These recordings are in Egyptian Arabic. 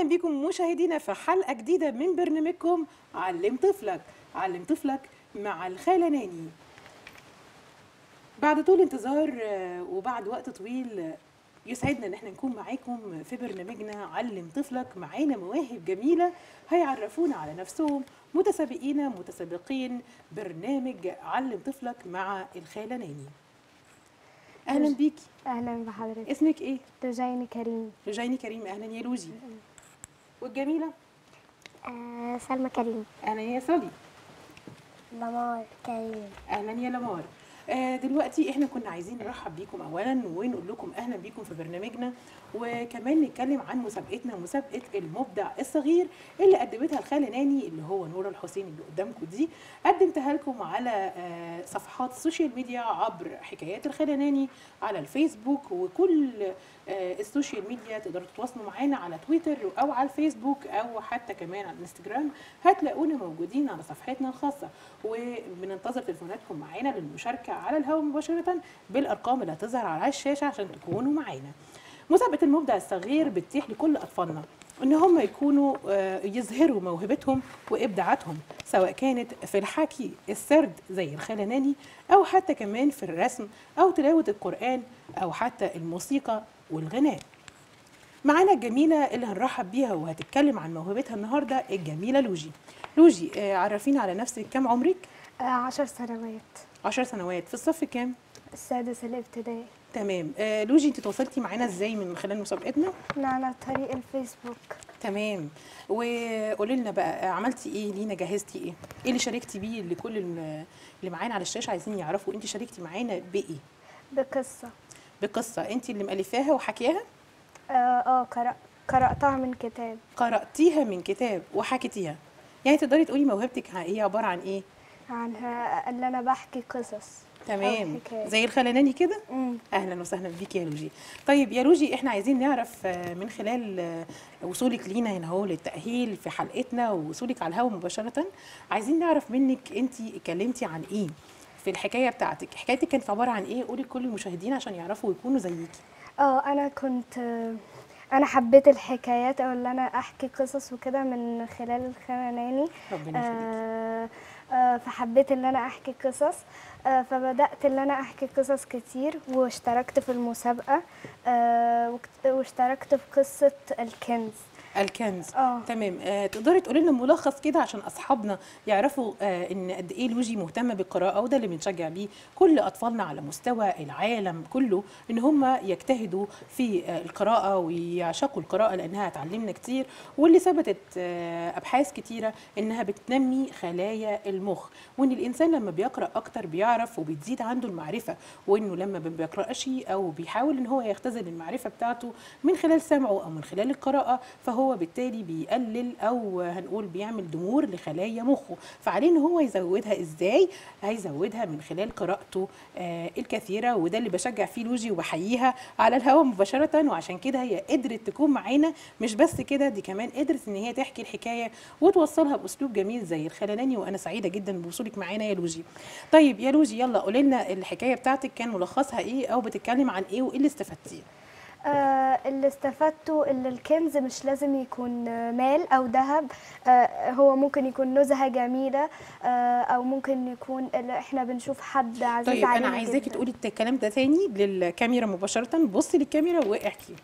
اهلا بكم مشاهدينا في حلقه جديده من برنامجكم علم طفلك علم طفلك مع الخاله ناني بعد طول انتظار آه، وبعد وقت طويل آه، يسعدنا ان احنا نكون معاكم في برنامجنا علم طفلك معانا مواهب جميله هيعرفونا على نفسهم متسابقين متسابقين برنامج علم طفلك مع الخاله ناني اهلا بيكي اهلا بحضرتك اسمك ايه رجيني كريم رجيني كريم اهلا يا لوجي والجميله آه سلمى كريم اهلا يا سولي لمار كريم اهلا يا لمار آه دلوقتي احنا كنا عايزين نرحب بيكم اولا ونقول لكم اهلا بيكم في برنامجنا وكمان نتكلم عن مسابقتنا مسابقه المبدع الصغير اللي قدمتها الخاله ناني اللي هو نور الحسين اللي قدامكم دي قدمتها لكم على آه صفحات السوشيال ميديا عبر حكايات الخاله ناني على الفيسبوك وكل آه السوشيال ميديا تقدروا تتواصلوا معانا على تويتر او على الفيسبوك او حتى كمان على الانستجرام هتلاقونا موجودين على صفحتنا الخاصه وبننتظر تليفوناتكم معانا للمشاركه على الهواء مباشره بالارقام اللي هتظهر على الشاشه عشان تكونوا معانا مسابقه المبدع الصغير بتتيح لكل اطفالنا ان هم يكونوا آه، يظهروا موهبتهم وابداعاتهم سواء كانت في الحكي السرد زي الخاله ناني او حتى كمان في الرسم او تلاوه القران او حتى الموسيقى والغناء معانا الجميله اللي هنرحب بيها وهتتكلم عن موهبتها النهارده الجميله لوجي لوجي آه، عرفينا على نفسك كم عمرك آه عشر سنوات عشر سنوات في الصف كام السادس الابتدائي تمام آه، لوجي انت تواصلتي معانا ازاي من خلال مسابقتنا من على طريق الفيسبوك تمام وقولي لنا بقى عملتي ايه لينا جهزتي ايه ايه اللي شاركتي بيه اللي كل الم- اللي معانا على الشاشه عايزين يعرفوا انت شاركتي معانا بايه بقصة بقصه انت اللي مؤلفاها وحكياها اه, آه قرأ قرأتها من كتاب قراتيها من كتاب وحكيتيها يعني تقدري تقولي موهبتك هي عباره عن ايه عنها اللي انا بحكي قصص تمام أو حكاية. زي الخلناني كده مم. اهلا وسهلا بيك يا لوجي طيب يا لوجي احنا عايزين نعرف آه، من خلال آه، وصولك لينا هنا اهو للتاهيل في حلقتنا ووصولك على الهواء مباشره عايزين نعرف منك انت اتكلمتي عن ايه في الحكايه بتاعتك حكايتك كانت عباره عن ايه قولي لكل المشاهدين عشان يعرفوا ويكونوا زيكي اه انا كنت آه، انا حبيت الحكايات او اللي انا احكي قصص وكده من خلال الخناناني ربنا يخليك آه آه فحبيت ان انا احكي قصص آه فبدات ان انا احكي قصص كتير واشتركت في المسابقه آه وكت- واشتركت في قصه الكنز الكنز اه تمام آه تقدري تقولي لنا ملخص كده عشان اصحابنا يعرفوا آه ان قد ايه لوجي مهتمه بالقراءه وده اللي بنشجع بيه كل اطفالنا على مستوى العالم كله ان هم يجتهدوا في آه القراءه ويعشقوا القراءه لانها هتعلمنا كتير واللي ثبتت آه ابحاث كتيره انها بتنمي خلايا المخ وان الانسان لما بيقرا اكتر بيعرف وبتزيد عنده المعرفه وانه لما ما بيقراش او بيحاول ان هو يختزل المعرفه بتاعته من خلال سمعه او من خلال القراءه فهو بالتالي بيقلل او هنقول بيعمل ضمور لخلايا مخه فعليه ان هو يزودها ازاي هيزودها من خلال قراءته آه الكثيره وده اللي بشجع فيه لوجي وبحييها على الهواء مباشره وعشان كده هي قدرت تكون معانا مش بس كده دي كمان قدرت ان هي تحكي الحكايه وتوصلها باسلوب جميل زي الخلناني وانا سعيده جدا بوصولك معانا يا لوجي طيب يا لوجي يلا قولي لنا الحكايه بتاعتك كان ملخصها ايه او بتتكلم عن ايه وايه اللي استفدتيه آه اللي استفدته ان الكنز مش لازم يكون آه، مال او ذهب آه هو ممكن يكون نزهه جميله آه او ممكن يكون اللي احنا بنشوف حد عزيز طيب علينا انا عايزاكي جداً. تقولي الكلام ده تاني للكاميرا مباشره بصي للكاميرا واحكي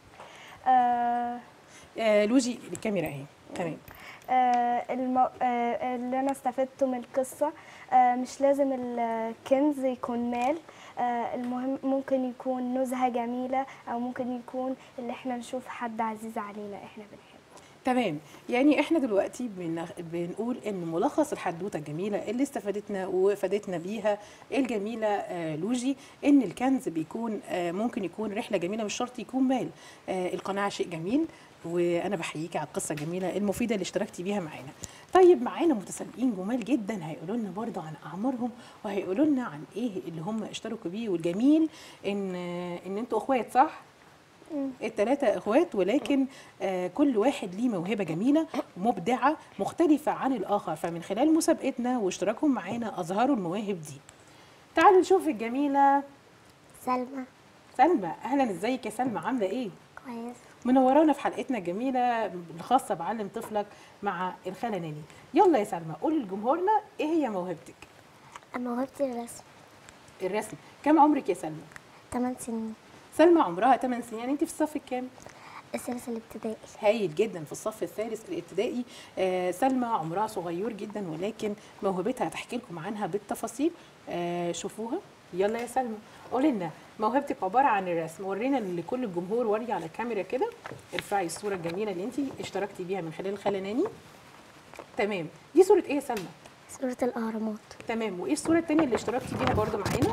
آه آه لوجي الكاميرا اهي تمام آه المو... آه اللي انا استفدته من القصه آه مش لازم الكنز يكون مال آه المهم ممكن يكون نزهه جميله او ممكن يكون اللي احنا نشوف حد عزيز علينا احنا بنحبه تمام يعني احنا دلوقتي بن... بنقول ان ملخص الحدوته الجميله اللي استفادتنا وفادتنا بيها الجميله آه لوجي ان الكنز بيكون آه ممكن يكون رحله جميله مش شرط يكون مال آه القناعه شيء جميل وانا بحييكي على القصه الجميله المفيده اللي اشتركتي بيها معانا طيب معانا متسابقين جمال جدا هيقولوا لنا برضه عن اعمارهم وهيقولوا لنا عن ايه اللي هم اشتركوا بيه والجميل ان ان انتوا اخوات صح الثلاثة اخوات ولكن آه كل واحد ليه موهبة جميلة مبدعة مختلفة عن الآخر فمن خلال مسابقتنا واشتراكهم معانا أظهروا المواهب دي تعالوا نشوف الجميلة سلمى سلمى أهلا ازيك يا سلمى عاملة ايه؟ كويس منورانا في حلقتنا الجميله الخاصه بعلم طفلك مع الخاله ناني يلا يا سلمى قولي لجمهورنا ايه هي موهبتك موهبتي الرسم الرسم كم عمرك يا سلمى 8 سنين سلمى عمرها 8 سنين يعني انت في الصف الكام الثالث الابتدائي هايل جدا في الصف الثالث الابتدائي آه سلمى عمرها صغير جدا ولكن موهبتها هتحكي لكم عنها بالتفاصيل آه شوفوها يلا يا سلمى قولي لنا موهبتك عباره عن الرسم ورينا لكل الجمهور وري على الكاميرا كده ارفعي الصوره الجميله اللي انت اشتركتي بيها من خلال خلاناني تمام دي صوره ايه يا سلمى سورة الأهرامات تمام وايه الصوره الثانيه اللي اشتركتي بيها برضو معانا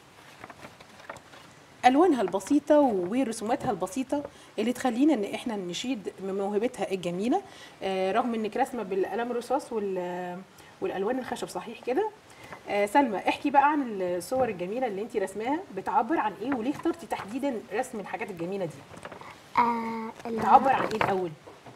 الوانها البسيطه ورسوماتها البسيطه اللي تخلينا ان احنا نشيد من موهبتها الجميله آه رغم انك رسمه بالقلم الرصاص وال والالوان الخشب صحيح كده آه سلمى احكي بقى عن الصور الجميله اللي انت رسماها بتعبر عن ايه وليه اخترتي تحديدا رسم الحاجات الجميله دي آه ال- بتعبر عن ايه الاول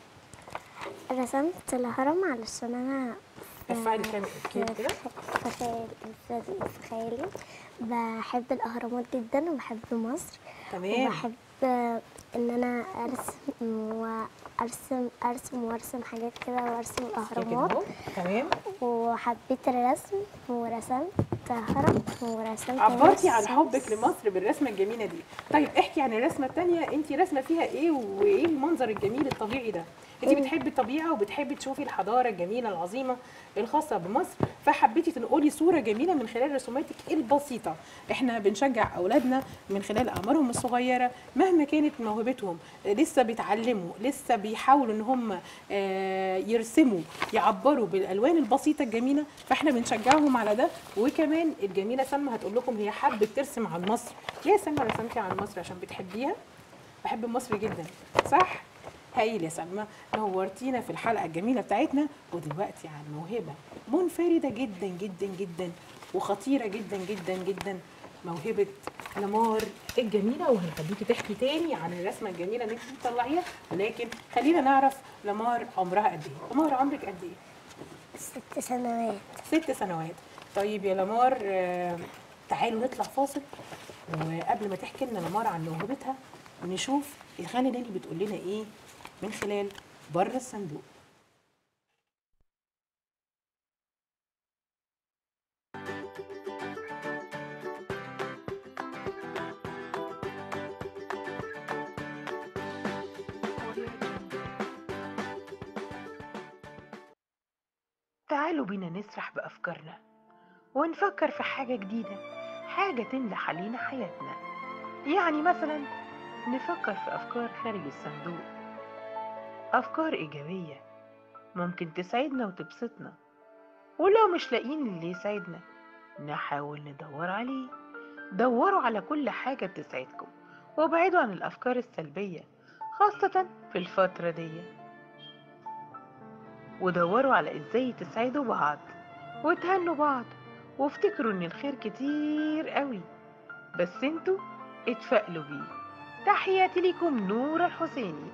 رسمت الهرم علشان أنا ارفعي الكاميرا كده كده في خيال- في- في خيالي بحب الأهرامات جدا وبحب مصر تمام وبحب إن أنا أرسم وأرسم أرسم وأرسم حاجات كده وأرسم كده الأهرامات أهو. تمام وحبيت الرسم ورسمت هرم ورسمت عبرتي عن ناس. حبك لمصر بالرسمه الجميله دي طيب احكي عن الرسمه الثانيه انت رسمه فيها ايه وايه المنظر الجميل الطبيعي ده انت بتحبي الطبيعه وبتحبي تشوفي الحضاره الجميله العظيمه الخاصه بمصر فحبيتي تنقلي صوره جميله من خلال رسوماتك البسيطه احنا بنشجع اولادنا من خلال اعمارهم الصغيره مهما كانت موهبتهم لسه بيتعلموا لسه بيحاولوا ان هم آه، يرسموا يعبروا بالالوان البسيطه الجميله فاحنا بنشجعهم على ده وكمان الجميله سلمى هتقول لكم هي حبت ترسم عن مصر ليه يا سلمى رسمتي عن مصر عشان بتحبيها بحب مصر جدا صح هايل يا سلمى نورتينا في الحلقه الجميله بتاعتنا ودلوقتي عن موهبه منفرده جدا جدا جدا وخطيره جدا جدا جدا موهبه لمار الجميله وهنخليكي تحكي تاني عن الرسمه الجميله اللي انت بتطلعيها ولكن خلينا نعرف لمار عمرها قد ايه لمار عمرك قد ايه ست سنوات ست سنوات طيب يا لمار آه، تعالوا نطلع فاصل وقبل ما تحكي لنا لمار عن موهبتها نشوف الخالة ناني بتقول لنا ايه من خلال بره الصندوق تعالوا بينا نسرح بأفكارنا ونفكر في حاجة جديدة حاجة تملح علينا حياتنا يعني مثلا نفكر في أفكار خارج الصندوق أفكار إيجابية ممكن تسعدنا وتبسطنا ولو مش لاقيين اللي يسعدنا نحاول ندور عليه دوروا على كل حاجة تسعدكم وابعدوا عن الأفكار السلبية خاصة في الفترة دي ودوروا على ازاي تساعدوا بعض وتهنوا بعض وافتكروا ان الخير كتير قوي بس انتوا اتفائلوا بيه تحياتي لكم نور الحسيني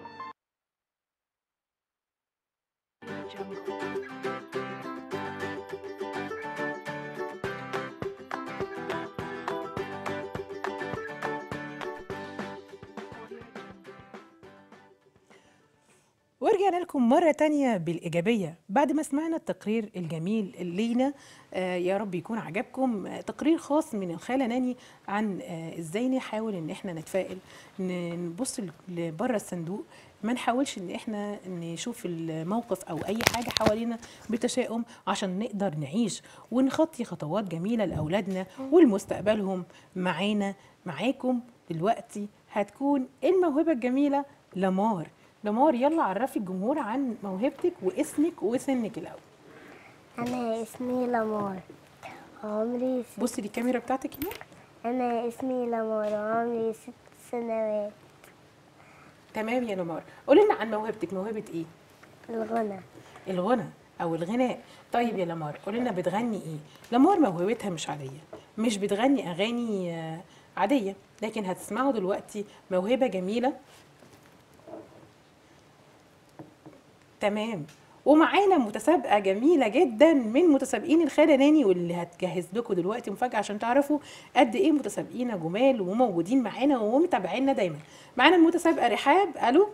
ورجعنا لكم مرة تانية بالإيجابية بعد ما سمعنا التقرير الجميل لينا آه يا رب يكون عجبكم آه تقرير خاص من الخالة ناني عن آه إزاي نحاول إن إحنا نتفائل ن- نبص لبره الصندوق ما نحاولش إن إحنا نشوف الموقف أو أي حاجة حوالينا بتشاؤم عشان نقدر نعيش ونخطي خطوات جميلة لأولادنا ولمستقبلهم معانا معاكم دلوقتي هتكون الموهبة الجميلة لمار لمار يلا عرفي الجمهور عن موهبتك واسمك وسنك الاول أنا اسمي لمار عمري ست بصي للكاميرا بتاعتك هنا أنا اسمي لمار عمري ست سنوات تمام يا لمار قولي لنا عن موهبتك موهبه ايه الغنى الغنى او الغناء طيب يا لمار قولي لنا بتغني ايه لمار موهبتها مش عاديه مش بتغني اغاني آه، عاديه لكن هتسمعوا دلوقتي موهبه جميله تمام ومعانا متسابقه جميله جدا من متسابقين الخلناني واللي هتجهز لكم دلوقتي مفاجاه عشان تعرفوا قد ايه متسابقين جمال وموجودين معانا ومتابعينا دايما معانا المتسابقه رحاب الو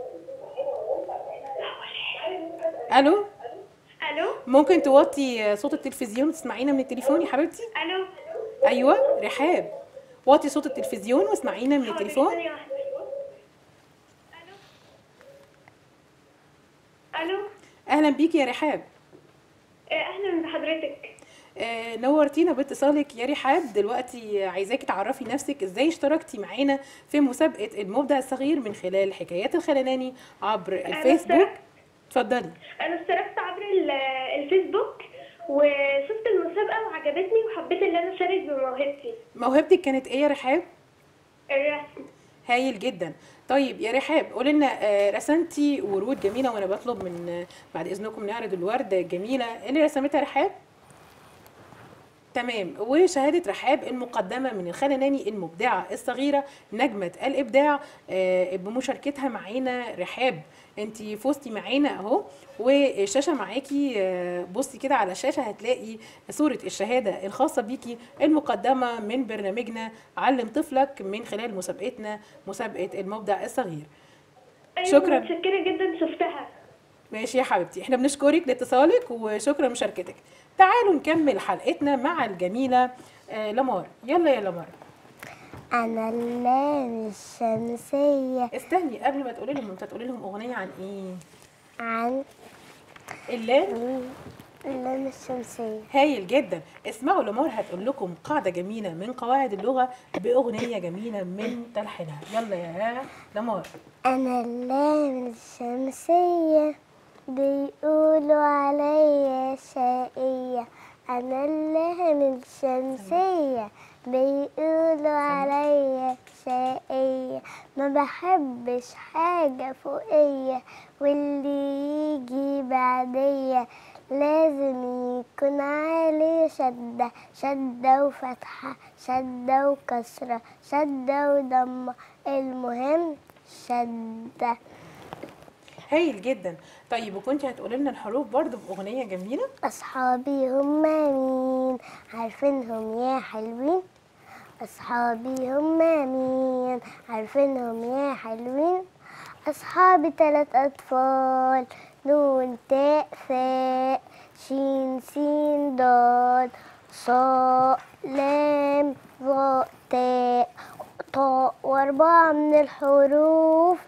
الو الو ممكن توطي صوت التلفزيون وتسمعينا من التليفون يا حبيبتي الو ايوه رحاب وطي صوت التلفزيون واسمعينا من التليفون ثانية واحدة. الو الو اهلا بيكي يا رحاب آه، اهلا بحضرتك آه، نورتينا باتصالك يا رحاب دلوقتي عايزاكي تعرفي نفسك ازاي اشتركتي معانا في مسابقه المبدع الصغير من خلال حكايات الخلناني عبر الفيسبوك اشتركت. اتفضلي انا اشتركت عبر ال- الفيسبوك وشفت المسابقة وعجبتني وحبيت ان انا اشارك بموهبتي موهبتك كانت ايه يا رحاب الرسم هايل جدا طيب يا رحاب قولي لنا آه، رسمتي ورود جميله وانا بطلب من آه، بعد اذنكم نعرض الورد الجميله اللي رسمتها رحاب تمام وشهاده رحاب المقدمه من الخلناني المبدعه الصغيره نجمه الابداع آه، بمشاركتها معانا رحاب انت فزتي معانا اهو والشاشه معاكي آه، بصي كده على الشاشه هتلاقي صوره الشهاده الخاصه بيكي المقدمه من برنامجنا علم طفلك من خلال مسابقتنا مسابقه المبدع الصغير ايوه شكراً. متشكرة جدا شفتها ماشي يا حبيبتي احنا بنشكرك لاتصالك وشكرا مشاركتك تعالوا نكمل حلقتنا مع الجميله آه لمار يلا يا لمار أنا اللام الشمسية استني قبل ما تقولي لهم انت تقولي لهم اغنيه عن ايه عن اللام اللام الشمسية هايل جدا اسمعوا لمار هتقول لكم قاعده جميله من قواعد اللغه باغنيه جميله من تلحينها يلا يا لمار أنا اللام الشمسية بيقولوا عليا شقية أنا اللام الشمسية بيقولوا عليا شقية ما بحبش حاجة فوقية واللي يجي بعدية لازم يكون عليه شدة شدة وفتحة شدة وكسرة شدة وضمة المهم شدة هايل جدا طيب وكنت هتقولي لنا الحروف برضو باغنيه جميله أصحابي هم مين عارفينهم يا حلوين أصحابي هم مين عارفينهم يا حلوين أصحابي تلات أطفال نون تاء فاء شين سين ضاد صاء لام ظاء تاء طاء وأربعة من الحروف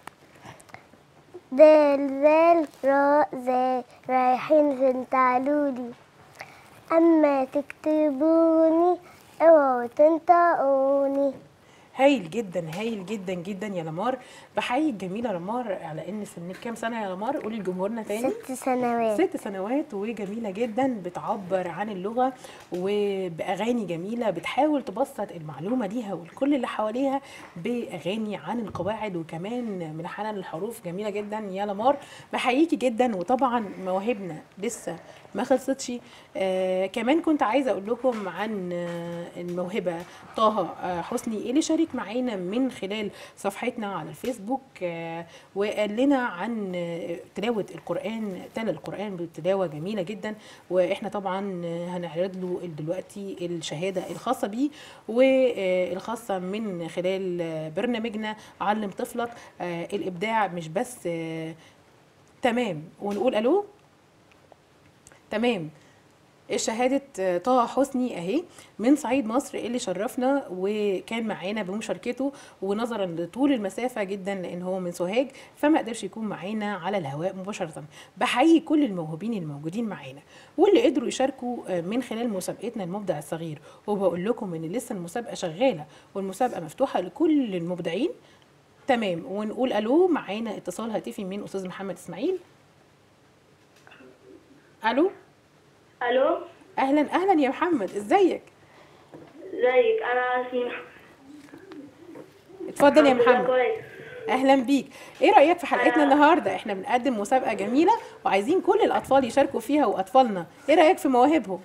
دال ذال راء زاي رايحين فين تعالولي أما تكتبوني اوعوا تنطقوني هايل جدا هايل جدا جدا يا لمار بحيي الجميله لمار على ان سنك كام سنه يا لمار قولي لجمهورنا تاني ست سنوات ست سنوات وجميله جدا بتعبر عن اللغه وباغاني جميله بتحاول تبسط المعلومه ليها والكل اللي حواليها باغاني عن القواعد وكمان ملحنه للحروف جميله جدا يا لمار بحييكي جدا وطبعا مواهبنا لسه ما خلصتش آه كمان كنت عايزه اقول لكم عن آه الموهبه طه آه حسني اللي شارك معانا من خلال صفحتنا على الفيسبوك آه وقال لنا عن آه تلاوه القران تلا القران بتلاوه جميله جدا واحنا طبعا آه هنعرض له دلوقتي الشهاده الخاصه بيه والخاصه من خلال آه برنامجنا علم طفلك آه الابداع مش بس آه تمام ونقول الو تمام شهادة طه حسني اهي من صعيد مصر اللي شرفنا وكان معانا بمشاركته ونظرا لطول المسافة جدا لان هو من سوهاج فما قدرش يكون معانا على الهواء مباشرة بحيي كل الموهوبين الموجودين معانا واللي قدروا يشاركوا من خلال مسابقتنا المبدع الصغير وبقول لكم ان لسه المسابقة شغالة والمسابقة مفتوحة لكل المبدعين تمام ونقول الو معانا اتصال هاتفي من استاذ محمد اسماعيل الو الو اهلا اهلا يا محمد ازيك ازيك انا اسمي اتفضل يا الحمد لله محمد كويس اهلا بيك ايه رايك في حلقتنا أنا- النهارده احنا بنقدم مسابقه جميله وعايزين كل الاطفال يشاركوا فيها واطفالنا ايه رايك في مواهبهم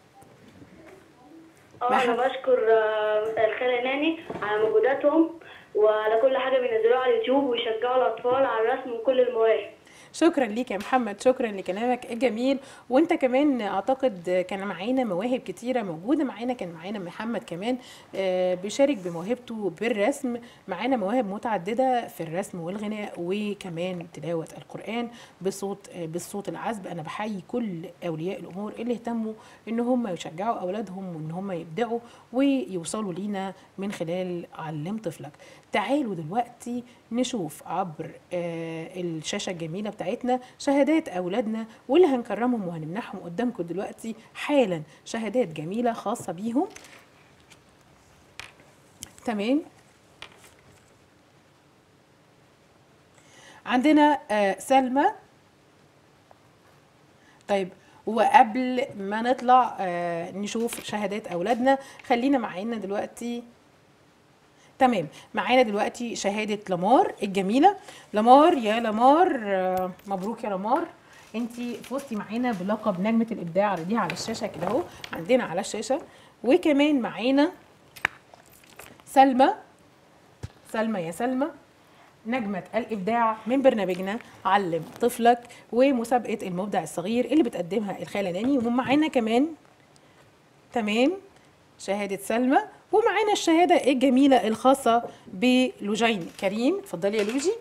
اه انا بشكر آه، الخالة ناني على مجهوداتهم وعلى كل حاجة بينزلوها على اليوتيوب ويشجعوا الأطفال على الرسم وكل المواهب شكرا ليك يا محمد شكرا لكلامك الجميل وانت كمان اعتقد كان معانا مواهب كتيره موجوده معانا كان معانا محمد كمان آه، بيشارك بموهبته بالرسم معانا مواهب متعدده في الرسم والغناء وكمان تلاوه القران بصوت آه، بالصوت العذب انا بحيي كل اولياء الامور اللي اهتموا ان هم يشجعوا اولادهم وان هم يبدعوا ويوصلوا لينا من خلال علم طفلك تعالوا دلوقتي نشوف عبر آه، الشاشه الجميله بتاعتنا شهادات اولادنا واللي هنكرمهم وهنمنحهم قدامكم دلوقتي حالا شهادات جميله خاصه بيهم تمام عندنا آه، سلمى طيب وقبل ما نطلع آه، نشوف شهادات اولادنا خلينا معانا دلوقتي تمام معانا دلوقتي شهادة لامار الجميلة لامار يا لامار آه، مبروك يا لامار انتي فزتي معانا بلقب نجمة الإبداع دي على الشاشة كده اهو عندنا على الشاشة وكمان معانا سلمى سلمى يا سلمى نجمة الإبداع من برنامجنا علم طفلك ومسابقة المبدع الصغير اللي بتقدمها الخالة ناني وهم معانا كمان تمام شهادة سلمى ومعانا الشهادة الجميلة الخاصة بلوجين كريم اتفضلي يا لوجي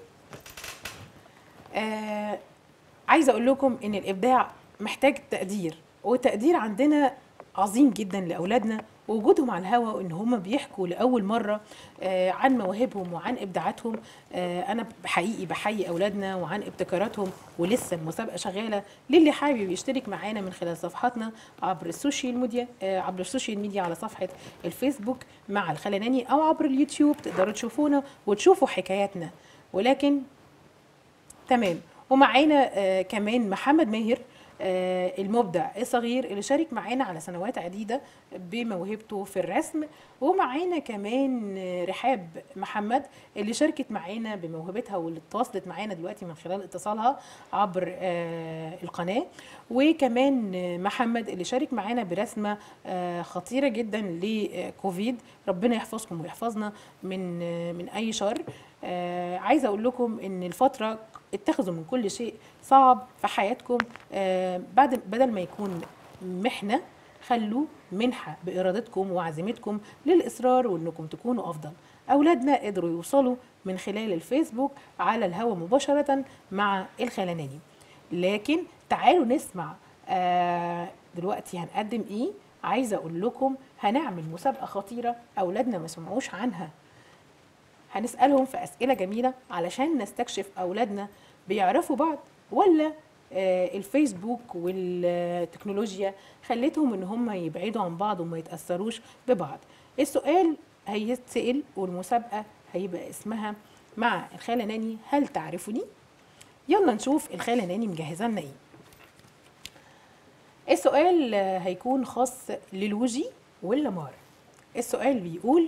آه عايزة أقول لكم إن الإبداع محتاج تقدير والتقدير عندنا عظيم جدا لأولادنا ووجودهم على الهوا وإن هم بيحكوا لأول مرة آه عن مواهبهم وعن إبداعاتهم آه أنا حقيقي بحيي أولادنا وعن ابتكاراتهم ولسه المسابقة شغالة للي حابب يشترك معانا من خلال صفحاتنا عبر السوشيال ميديا آه عبر السوشيال ميديا على صفحة الفيسبوك مع الخلناني أو عبر اليوتيوب تقدروا تشوفونا وتشوفوا حكاياتنا ولكن تمام ومعانا آه كمان محمد ماهر آه المبدع الصغير اللي شارك معانا على سنوات عديدة بموهبته في الرسم ومعانا كمان آه، رحاب محمد اللي شاركت معانا بموهبتها واللي اتواصلت معانا دلوقتي من خلال اتصالها عبر آه القناة وكمان آه، محمد اللي شارك معانا برسمة آه خطيرة جدا لكوفيد ربنا يحفظكم ويحفظنا من آه من أي شر آه عايزة أقول لكم إن الفترة اتخذوا من كل شيء صعب في حياتكم آه بعد بدل ما يكون محنة خلوه منحة بإرادتكم وعزيمتكم للإصرار وإنكم تكونوا أفضل أولادنا قدروا يوصلوا من خلال الفيسبوك على الهوا مباشرة مع الخلناني لكن تعالوا نسمع آه دلوقتي هنقدم إيه عايزة أقول لكم هنعمل مسابقة خطيرة أولادنا ما سمعوش عنها هنسألهم في أسئلة جميلة علشان نستكشف أولادنا بيعرفوا بعض ولا آه، الفيسبوك والتكنولوجيا خلتهم ان هم يبعدوا عن بعض وما يتأثروش ببعض السؤال هيتسأل والمسابقة هيبقى اسمها مع الخالة ناني هل تعرفني؟ يلا نشوف الخالة ناني مجهزة لنا ايه السؤال آه، هيكون خاص للوجي واللمار السؤال بيقول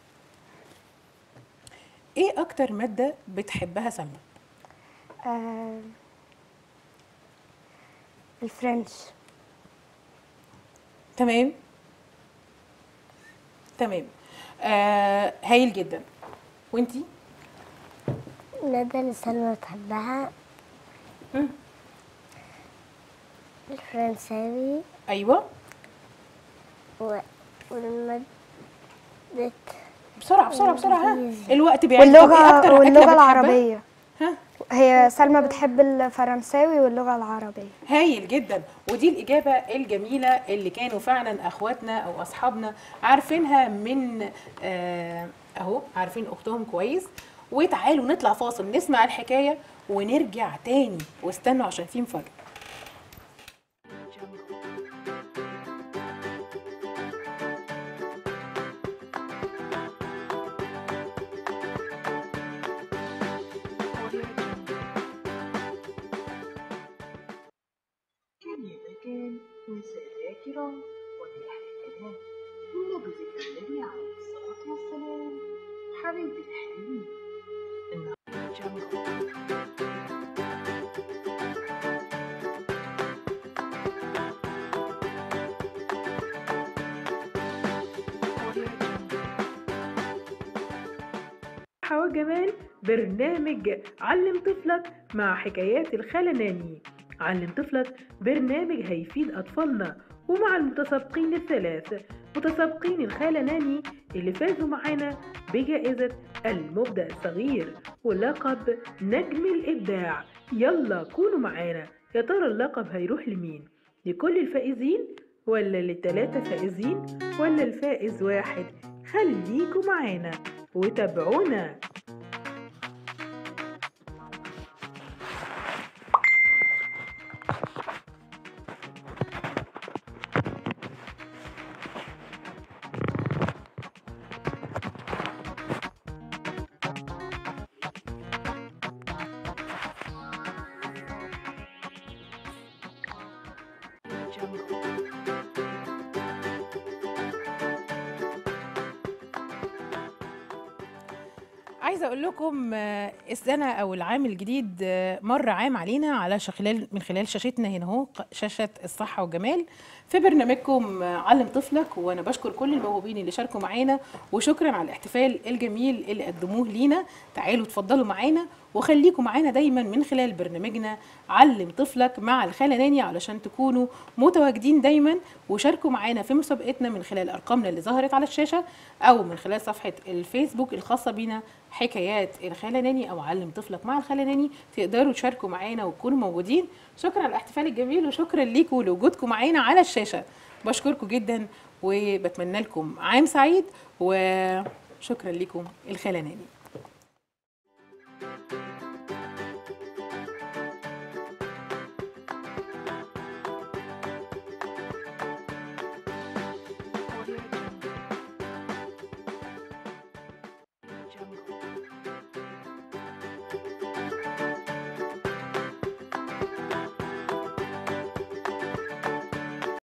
ايه اكتر مادة بتحبها سلمى؟ آه الفرنش تمام تمام آه هايل جدا وانتي المادة اللي سلمى بتحبها مم. الفرنساوي ايوه و... والمادة بسرعه بسرعه بسرعه ها إنجليزي. الوقت بيعد طب إيه واللغة أكتر أكلة واللغة بتحبها؟ العربية ها هي سلمى بتحب الفرنساوي واللغة العربية هايل جدا ودي الإجابة الجميلة اللي كانوا فعلا أخواتنا أو أصحابنا عارفينها من آه أهو عارفين أختهم كويس وتعالوا نطلع فاصل نسمع الحكاية ونرجع تاني واستنوا عشان في مفاجأة كان يا مكان انسى ذاكرا ونحن الكلام ونبذل النبي عليه الصلاة والسلام حبيبي الحبيب النهارده الصحة والجمال برنامج علم طفلك مع حكايات الخالة ناني علم طفلك برنامج هيفيد أطفالنا ومع المتسابقين الثلاث متسابقين الخالة ناني اللي فازوا معانا بجائزة المبدع الصغير ولقب نجم الإبداع يلا كونوا معانا يا ترى اللقب هيروح لمين لكل الفائزين ولا للتلاتة فائزين ولا الفائز واحد خليكوا معانا وتابعونا عايزه اقول لكم آه، السنه او العام الجديد آه، مر عام علينا على ش- خلال من خلال شاشتنا هنا اهو ق- شاشه الصحه والجمال في برنامجكم آه، علم طفلك وانا بشكر كل الموهوبين اللي شاركوا معانا وشكرا على الاحتفال الجميل اللي قدموه لينا تعالوا اتفضلوا معانا وخليكم معانا دايما من خلال برنامجنا علم طفلك مع الخاله نانيا علشان تكونوا متواجدين دايما وشاركوا معانا في مسابقتنا من خلال ارقامنا اللي ظهرت على الشاشه او من خلال صفحه الفيسبوك الخاصه بينا حكايات الخاله ناني او علم طفلك مع الخاله ناني تقدروا تشاركوا معانا وتكونوا موجودين شكرا على الاحتفال الجميل وشكرا ليكم ولوجودكم معانا على الشاشه بشكركم جدا وبتمنى لكم عام سعيد وشكرا لكم الخاله ناني